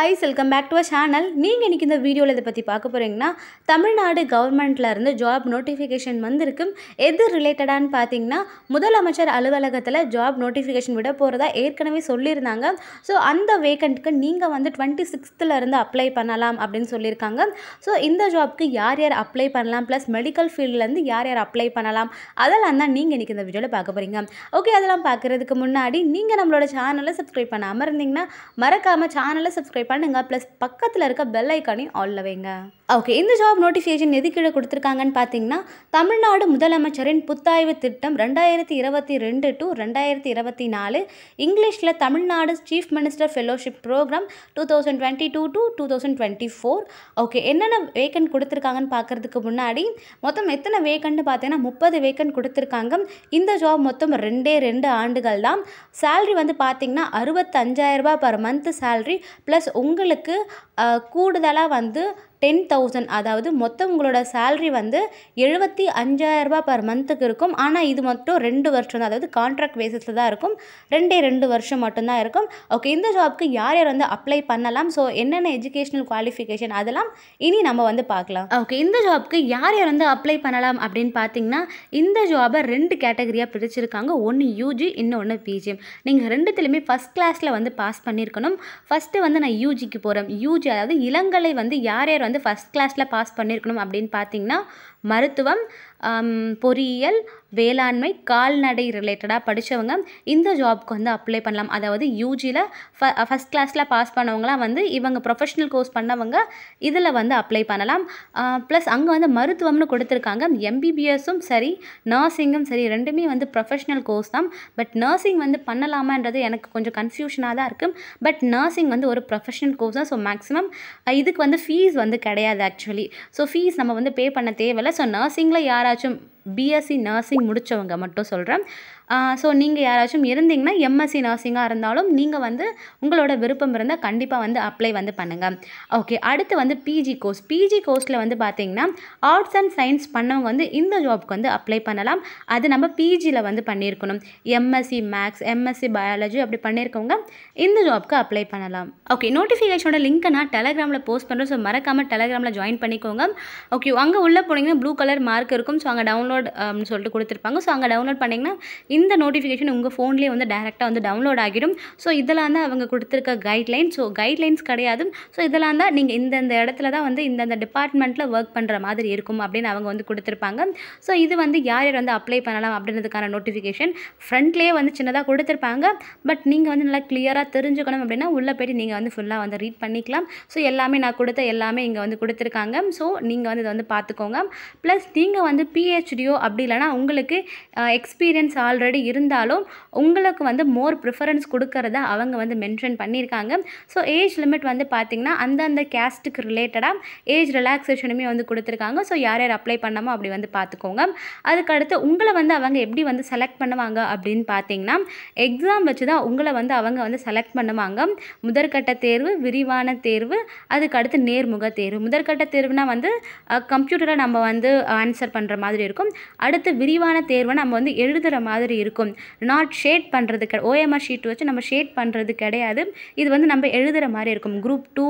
guys welcome back to a channel நீங்கள் இன்றைக்கி இந்த வீடியோவில் இதை பற்றி பார்க்க போகிறீங்கன்னா தமிழ்நாடு கவர்மெண்ட்டில் இருந்து ஜாப் நோட்டிஃபிகேஷன் வந்திருக்கு எது ரிலேட்டடான்னு பார்த்தீங்கன்னா முதலமைச்சர் அலுவலகத்தில் ஜாப் நோட்டிஃபிகேஷன் விட போகிறதா ஏற்கனவே சொல்லியிருந்தாங்க ஸோ அந்த வேக்கண்ட்டுக்கு நீங்கள் வந்து டுவெண்ட்டி சிக்ஸ்த்தில் இருந்து அப்ளை பண்ணலாம் அப்படின்னு சொல்லியிருக்காங்க ஸோ இந்த ஜாப்க்கு யார் யார் அப்ளை பண்ணலாம் ப்ளஸ் மெடிக்கல் ஃபீல்ட்லேருந்து யார் யார் அப்ளை பண்ணலாம் அதெல்லாம் தான் நீங்கள் இன்றைக்கி இந்த வீடியோவில் பார்க்க போகிறீங்க ஓகே அதெல்லாம் பார்க்குறதுக்கு முன்னாடி நீங்கள் நம்மளோட சேனலை சப்ஸ்கிரைப் பண்ணாமல் இருந்தீங்கன்னா மறக்காமல் சேனலை சப்ஸ்கிரைப் பண்ணுங்கள் ப்ளஸ் பக்கத்தில் இருக்க பெல் ஐக்கானையும் ஆல்ல வைங்க ஓகே இந்த ஜாப் நோட்டிஃபிகேஷன் எது கீழே கொடுத்துருக்காங்கன்னு பார்த்தீங்கன்னா தமிழ்நாடு முதலமைச்சரின் புத்தாய்வு திட்டம் ரெண்டாயிரத்தி இருபத்தி ரெண்டு டு ரெண்டாயிரத்தி இருபத்தி நாலு இங்கிலீஷில் Tamil Nadu chief minister fellowship programme two thousand twenty two to two thousand twenty four okay என்னென்ன வேக்கன்ட் கொடுத்துருக்காங்கன்னு பார்க்குறதுக்கு முன்னாடி மொத்தம் எத்தனை வேக்கன்ட்னு பார்த்தீங்கன்னா முப்பது வேக்கன்ட் கொடுத்துருக்காங்க இந்த ஜாப் மொத்தம் ரெண்டே ரெண்டு ஆண்டுகள் தான் சேல்ரி வந்து பார்த்தீங்கன்னா அறுபத்தஞ்சாயிரரூபா பர் மந்த் சேல்ரி ப்ளஸ் உங்களுக்கு கூடுதலாக வந்து டென் தௌசண்ட் அதாவது மொத்தம் உங்களோட சேல்ரி வந்து எழுபத்தி அஞ்சாயிரரூபா பர் மந்த்துக்கு இருக்கும் ஆனால் இது மட்டும் ரெண்டு வருஷம் தான் அதாவது கான்ட்ராக்ட் பேசிஸில் தான் இருக்கும் ரெண்டே ரெண்டு வருஷம் மட்டும்தான் இருக்கும் ஓகே இந்த ஜாப்க்கு யார் யார் வந்து அப்ளை பண்ணலாம் ஸோ என்னென்ன எஜுகேஷனல் குவாலிஃபிகேஷன் அதெல்லாம் இனி நம்ம வந்து பார்க்கலாம் ஓகே இந்த ஜாப்க்கு யார் யார் வந்து அப்ளை பண்ணலாம் அப்படின்னு பார்த்தீங்கன்னா இந்த ஜாபை ரெண்டு கேட்டகரியாக பிரிச்சிருக்காங்க ஒன்று யூஜி இன்னொன்று பிஜிஎம் நீங்கள் ரெண்டுத்துலையுமே ஃபஸ்ட் கிளாஸில் வந்து பாஸ் பண்ணியிருக்கணும் ஃபஸ்ட்டு வந்து நான் யூஜிக்கு போகிறேன் யூஜி அதாவது இளங்கலை வந்து யார் யார் வந்து ஃபஸ்ட் கிளாஸில் பாஸ் பண்ணியிருக்கணும் அப்படின்னு பார்த்தீங்கன்னா மருத்துவம் பொறியியல் வேளாண்மை கால்நடை ரிலேட்டடாக படித்தவங்க இந்த ஜாப்க்கு வந்து அப்ளை பண்ணலாம் அதாவது யூஜியில் ஃப ஃபஸ்ட் கிளாஸில் பாஸ் பண்ணவங்களாம் வந்து இவங்க ப்ரொஃபஷ்னல் கோர்ஸ் பண்ணவங்க இதில் வந்து அப்ளை பண்ணலாம் ப்ளஸ் அங்கே வந்து மருத்துவம்னு கொடுத்துருக்காங்க எம்பிபிஎஸும் சரி நர்சிங்கும் சரி ரெண்டுமே வந்து ப்ரொஃபஷ்னல் கோர்ஸ் தான் பட் நர்சிங் வந்து பண்ணலாமான்றது எனக்கு கொஞ்சம் கன்ஃபியூஷனாக தான் இருக்குது பட் நர்சிங் வந்து ஒரு ப்ரொஃபஷ்னல் கோர்ஸ் தான் ஸோ மேக்ஸிமம் இதுக்கு வந்து ஃபீஸ் வந்து கிடையாது ஆக்சுவலி ஸோ ஃபீஸ் நம்ம வந்து பே பண்ண தேவையில்லை ஸோ நர்சிங்கில் யாராச்சும் பிஎஸ்சி நர்சிங் முடித்தவங்க மட்டும் சொல்கிறேன் ஸோ நீங்கள் யாராச்சும் இருந்தீங்கன்னா எம்எஸ்சி நர்சிங்காக இருந்தாலும் நீங்கள் வந்து உங்களோட விருப்பம் இருந்தால் கண்டிப்பாக வந்து அப்ளை வந்து பண்ணுங்கள் ஓகே அடுத்து வந்து பிஜி கோர்ஸ் பிஜி கோர்ஸில் வந்து பார்த்தீங்கன்னா ஆர்ட்ஸ் அண்ட் சயின்ஸ் பண்ணவங்க வந்து இந்த ஜாப்க்கு வந்து அப்ளை பண்ணலாம் அது நம்ம பிஜியில் வந்து பண்ணியிருக்கணும் எம்எஸ்சி மேக்ஸ் எம்எஸ்சி பயாலஜி அப்படி பண்ணியிருக்கவங்க இந்த ஜாப்க்கு அப்ளை பண்ணலாம் ஓகே நோட்டிஃபிகேஷனோட லிங்க்கை நான் டெலகிராமில் போஸ்ட் பண்ணுறேன் ஸோ மறக்காமல் டெலகிராமில் ஜாயின் பண்ணிக்கோங்க ஓகே அங்கே உள்ளே போனீங்கன்னா ப்ளூ கலர் மார்க் இருக்கும் ஸோ அங்கே டவுன்லோட் சொல்லிட்டு கொடுத்துருப்பாங்க ஸோ அங்கே டவுன்லோட் பண்ணிங்கன்னா இந்த நோட்டிஃபிகேஷன் உங்கள் ஃபோன்லேயே வந்து டேரெக்டாக வந்து டவுன்லோட் ஆகிடும் ஸோ இதெல்லாம் தான் அவங்க கொடுத்துருக்க கைட்லைன் ஸோ கைட்லைன்ஸ் கிடையாது ஸோ இதெல்லாம் தான் நீங்கள் இந்தந்த இடத்துல தான் வந்து இந்தந்த டிபார்ட்மெண்ட்டில் ஒர்க் பண்ணுற மாதிரி இருக்கும் அப்படின்னு அவங்க வந்து கொடுத்துருப்பாங்க ஸோ இது வந்து யார் யார் வந்து அப்ளை பண்ணலாம் அப்படின்றதுக்கான நோட்டிஃபிகேஷன் ஃப்ரண்ட்லேயே வந்து சின்னதாக கொடுத்துருப்பாங்க பட் நீங்கள் வந்து நல்லா கிளியராக தெரிஞ்சுக்கணும் அப்படின்னா உள்ளே போய்ட்டு நீங்கள் வந்து ஃபுல்லாக வந்து ரீட் பண்ணிக்கலாம் ஸோ எல்லாமே நான் கொடுத்த எல்லாமே இங்கே வந்து கொடுத்துருக்காங்க ஸோ நீங்கள் வந்து இதை வந்து பார்த்துக்கோங்க ப்ளஸ் நீங்கள் வந்து பிஹெச்டியோ அப்படி இல்லைனா உங்களுக்கு எக்ஸ்பீரியன்ஸ் ஆல்ரெடி இருந்தாலும் உங்களுக்கு வந்து மோர் ப்ரிஃபரன்ஸ் கொடுக்கறத அவங்க வந்து மென்ஷன் பண்ணியிருக்காங்க ஸோ ஏஜ் லிமிட் வந்து பார்த்திங்கன்னா அந்தந்த கேஸ்ட்டுக்கு ரிலேட்டடாக ஏஜ் ரிலாக்ஸேஷனுமே வந்து கொடுத்துருக்காங்க ஸோ யார் யார் அப்ளை பண்ணாமோ அப்படி வந்து பார்த்துக்கோங்க அதுக்கடுத்து உங்களை வந்து அவங்க எப்படி வந்து செலக்ட் பண்ணுவாங்க அப்படின்னு பார்த்தீங்கன்னா எக்ஸாம் வச்சு தான் உங்களை வந்து அவங்க வந்து செலக்ட் பண்ணுவாங்க முதற்கட்ட தேர்வு விரிவான தேர்வு அதுக்கடுத்து நேர்முக தேர்வு முதற்கட்ட தேர்வுனா வந்து கம்ப்யூட்டரில் நம்ம வந்து ஆன்சர் பண்ணுற மாதிரி இருக்கும் அடுத்து விரிவான தேர்வை நம்ம வந்து எழுதுகிற மாதிரி இருக்கும் நாட் ஷேட் பண்ணுறது கிடை ஓஎம்ஆர் ஷீட் வச்சு நம்ம ஷேட் பண்ணுறது கிடையாது இது வந்து நம்ம எழுதுகிற மாதிரி இருக்கும் குரூப் டூ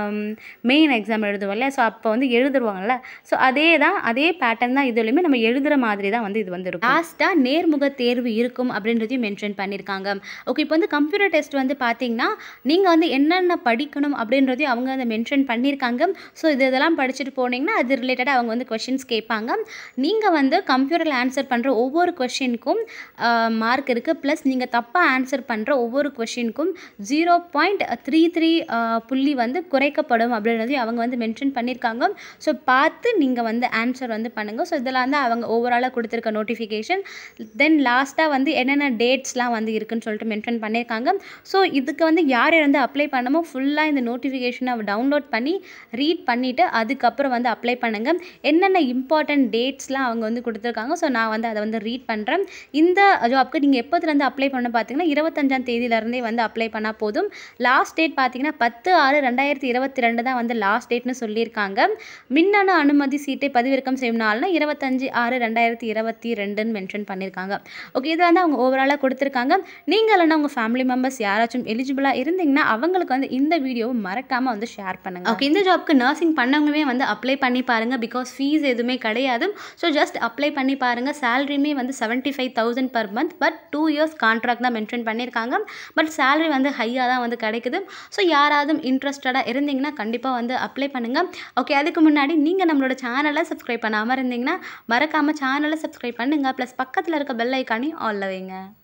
மெயின் எக்ஸாம் எழுதுவோம் இல்லையா ஸோ அப்போ வந்து எழுதுருவாங்கல்ல ஸோ அதே தான் அதே பேட்டர்ன் தான் இதுலையுமே நம்ம எழுதுகிற மாதிரி தான் வந்து இது வந்து இருக்கும் லாஸ்ட்டாக நேர்முக தேர்வு இருக்கும் அப்படின்றதையும் மென்ஷன் பண்ணியிருக்காங்க ஓகே இப்போ வந்து கம்ப்யூட்டர் டெஸ்ட் வந்து பார்த்தீங்கன்னா நீங்கள் வந்து என்னென்ன படிக்கணும் அப்படின்றதையும் அவங்க வந்து மென்ஷன் பண்ணியிருக்காங்க ஸோ இது இதெல்லாம் படிச்சுட்டு போனீங்கன்னா அது ரிலேட்டடாக அவங்க வந்து கொஷின்ஸ் கேட்பாங்க நீங்கள் வந்து கம்ப்யூட்டரில் ஆன்சர் பண்ணுற ஒவ்வொரு கொஷினுக்கும் மார்க் இருக்குது ப்ளஸ் நீங்கள் தப்பாக ஆன்சர் பண்ணுற ஒவ்வொரு கொஷினுக்கும் ஜீரோ பாயிண்ட் த்ரீ த்ரீ புள்ளி வந்து குறைக்கப்படும் அப்படின்றதையும் அவங்க வந்து மென்ஷன் பண்ணியிருக்காங்க ஸோ பார்த்து நீங்கள் வந்து ஆன்சர் வந்து பண்ணுங்கள் ஸோ இதெல்லாம் தான் அவங்க ஓவராலாக கொடுத்துருக்க நோட்டிஃபிகேஷன் தென் லாஸ்ட்டாக வந்து என்னென்ன டேட்ஸ்லாம் வந்து இருக்குன்னு சொல்லிட்டு மென்ஷன் பண்ணியிருக்காங்க ஸோ இதுக்கு வந்து யார் யார் வந்து அப்ளை பண்ணமோ ஃபுல்லாக இந்த நோட்டிஃபிகேஷனை டவுன்லோட் பண்ணி ரீட் பண்ணிவிட்டு அதுக்கப்புறம் வந்து அப்ளை பண்ணுங்கள் என்னென்ன இம்பார்ட்டன்ட் டேட்ஸ்லாம் அவங்க வந்து வந்து கொடுத்துருக்காங்க ஸோ நான் வந்து அதை வந்து ரீட் பண்ணுறேன் இந்த ஜாப்க்கு நீங்கள் எப்போதுலேருந்து அப்ளை பண்ண பார்த்தீங்கன்னா இருபத்தஞ்சாம் தேதியிலேருந்தே வந்து அப்ளை பண்ணால் போதும் லாஸ்ட் டேட் பார்த்தீங்கன்னா பத்து ஆறு ரெண்டாயிரத்தி இருபத்தி ரெண்டு தான் வந்து லாஸ்ட் டேட்னு சொல்லியிருக்காங்க மின்னணு அனுமதி சீட்டை பதிவிறக்கம் செய்யும் நாள்னா இருபத்தஞ்சி ஆறு ரெண்டாயிரத்தி இருபத்தி ரெண்டுன்னு மென்ஷன் பண்ணியிருக்காங்க ஓகே இதை வந்து அவங்க ஓவராலாக கொடுத்துருக்காங்க நீங்கள் இல்லைன்னா உங்கள் ஃபேமிலி மெம்பர்ஸ் யாராச்சும் எலிஜிபிளாக இருந்தீங்கன்னா அவங்களுக்கு வந்து இந்த வீடியோவை மறக்காமல் வந்து ஷேர் பண்ணுங்க ஓகே இந்த ஜாப்க்கு நர்சிங் பண்ணவங்களுமே வந்து அப்ளை பண்ணி பாருங்கள் பிகாஸ் ஃபீஸ் எதுவுமே கிடையாது ஸோ ஜஸ்ட் அப்ளை பண்ணி பாருங்கள் சேலரியுமே வந்து seventy five thousand per month but two years contract தான் மென்ஷன் பண்ணியிருக்காங்க பட் சேலரி வந்து ஹையாக தான் வந்து கிடைக்குது ஸோ யாராவது இன்ட்ரெஸ்டடாக இருந்தீங்கன்னா கண்டிப்பாக வந்து அப்ளை பண்ணுங்கள் ஓகே அதுக்கு முன்னாடி நீங்கள் நம்மளோட சேனலை சப்ஸ்கிரைப் பண்ணாமல் இருந்தீங்கன்னா மறக்காமல் சேனலை சப்ஸ்கிரைப் பண்ணுங்கள் ப்ளஸ் பக்கத்தில் இருக்க பெல் ஐக்கானையும் ஆல்ல வைங்க